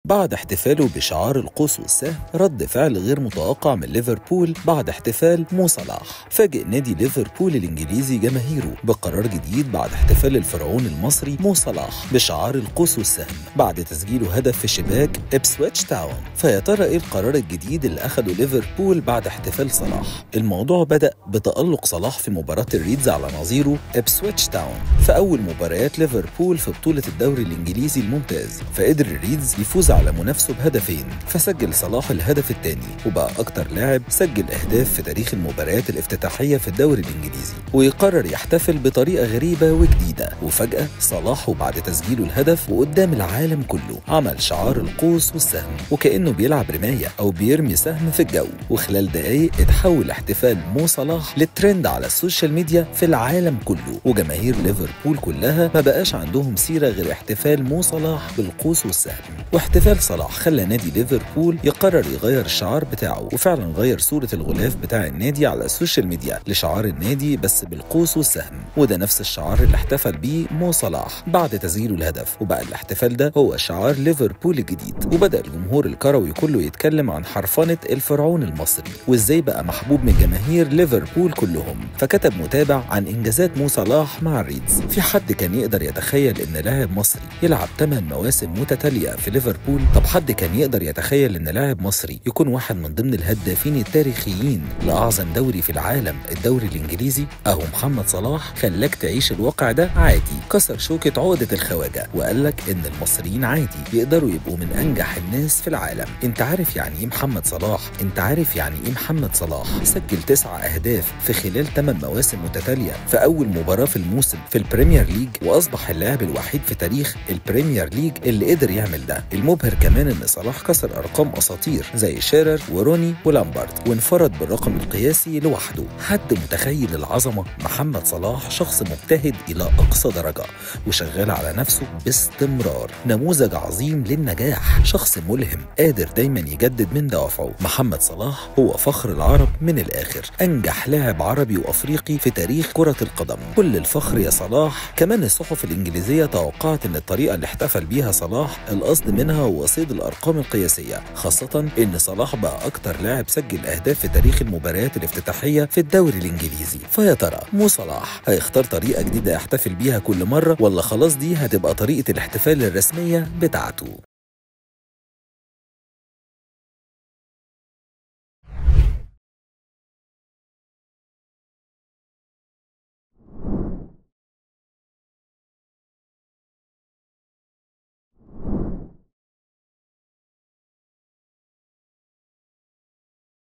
بعد احتفاله بشعار القوس والسهم رد فعل غير متوقع من ليفربول بعد احتفال مو صلاح فاجئ نادي ليفربول الإنجليزي جماهيره بقرار جديد بعد احتفال الفرعون المصري مو صلاح بشعار القوس والسهم بعد تسجيله هدف في شباك إبسويتش تاون فيا ترى إيه القرار الجديد اللي أخده ليفربول بعد احتفال صلاح الموضوع بدأ بتألق صلاح في مباراة الريدز على نظيره إبسويتش تاون في أول مباريات ليفربول في بطولة الدوري الإنجليزي الممتاز فقدر الريدز يفوز على منافسه بهدفين فسجل صلاح الهدف الثاني وبقى أكتر لاعب سجل أهداف في تاريخ المباريات الافتتاحية في الدوري الإنجليزي ويقرر يحتفل بطريقة غريبة وجديدة وفجأة صلاح وبعد تسجيله الهدف وقدام العالم كله عمل شعار القوس والسهم وكأنه بيلعب رماية أو بيرمي سهم في الجو وخلال دقايق اتحول احتفال مو صلاح للترند على السوشيال ميديا في العالم كله وجماهير ليفربول كلها ما بقاش عندهم سيرة غير احتفال مو صلاح بالقوس والسهم واحتفال صلاح خلى نادي ليفربول يقرر يغير الشعار بتاعه وفعلا غير صورة الغلاف بتاع النادي على السوشيال ميديا لشعار النادي بس بالقوس والسهم وده نفس الشعار اللي احتفل بيه مو صلاح بعد تسجيله الهدف وبقى الاحتفال ده هو شعار ليفربول الجديد وبدأ الجمهور الكروي كله يتكلم عن حرفنة الفرعون المصري وازاي بقى محبوب من جماهير ليفربول كلهم فكتب متابع عن انجازات مو صلاح مع الريدز في حد كان يقدر يتخيل ان لاعب مصري يلعب 8 مواسم متتالية في ليفربول طب حد كان يقدر يتخيل ان لاعب مصري يكون واحد من ضمن الهدافين التاريخيين لاعظم دوري في العالم الدوري الانجليزي اهو محمد صلاح خلاك تعيش الواقع ده عادي كسر شوكة عقدة الخواجة وقال لك ان المصريين عادي بيقدروا يبقوا من انجح الناس في العالم انت عارف يعني ايه محمد صلاح انت عارف يعني ايه محمد صلاح سجل تسعة اهداف في خلال 8 مواسم متتالية في اول مباراة في الموسم في البريمير ليج واصبح اللاعب الوحيد في تاريخ البريمير ليج اللي قدر يعمل ده المبهر كمان ان صلاح كسر ارقام اساطير زي شيرر وروني ولامبارد وانفرد بالرقم القياسي لوحده حد متخيل العظمة محمد صلاح شخص مجتهد الى اقصى درجة وشغال على نفسه باستمرار نموذج عظيم للنجاح شخص ملهم قادر دايما يجدد من دوافعه محمد صلاح هو فخر العرب من الاخر انجح لاعب عربي وافريقي في تاريخ كرة القدم كل الفخر يا صلاح كمان الصحف الانجليزية توقعت ان الطريقة اللي احتفل بيها صلاح القصد منها هو صيد الارقام القياسية خاصة ان صلاح بقى اكتر لاعب سجل اهداف في تاريخ المباريات الافتتاحية في الدوري الانجليزي فيا ترى مو صلاح هيختار طريقة جديدة يحتفل بيها كل مرة ولا خلاص دي هتبقى طريقة الاحتفال الرسمية بتاعته